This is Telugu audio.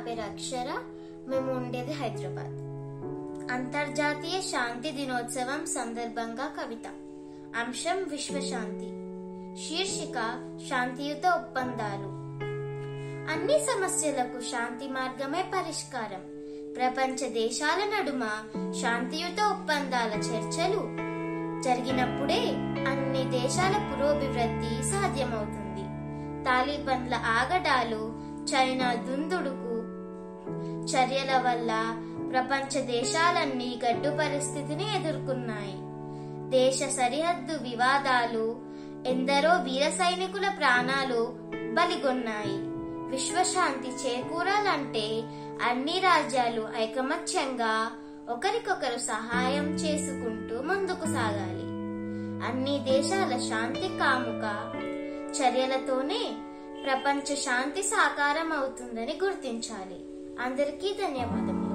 పేరు అక్షర మేము ఉండేది హైదరాబాద్ అంతర్జాతీయ శాంతి దినోత్సవం సందర్భంగా కవిత అంశం విశ్వశాంతి శీర్షిక శాంతియుత ఒప్పందాలు అన్ని సమస్యలకు శాంతి మార్గమే పరిష్కారం ప్రపంచ దేశాల నడుమ శాంతియుత ఒప్పందాల చర్చలు జరిగినప్పుడే అన్ని దేశాల పురోభివృద్ధి సాధ్యమవుతుంది తాలిబన్ల ఆగడాలు చైనా దుందుడుకు చర్యల వల్ల ప్రపంచ దేశాలన్నీ గడ్డు పరిస్థితిని ఎదుర్కొన్నాయి దేశ సరిహద్దు వివాదాలు ఎందరో వీర సైనికుల ప్రాణాలు బలిగొన్నాయి విశ్వశాంతి చేకూరాలంటే అన్ని రాజ్యాలు ఐకమత్యంగా ఒకరికొకరు సహాయం చేసుకుంటూ ముందుకు సాగాలి అన్ని దేశాల శాంతి కాముక చర్యలతోనే ప్రపంచ శాంతి సాకారం అవుతుందని గుర్తించాలి అందరికీ ధన్యవాదములు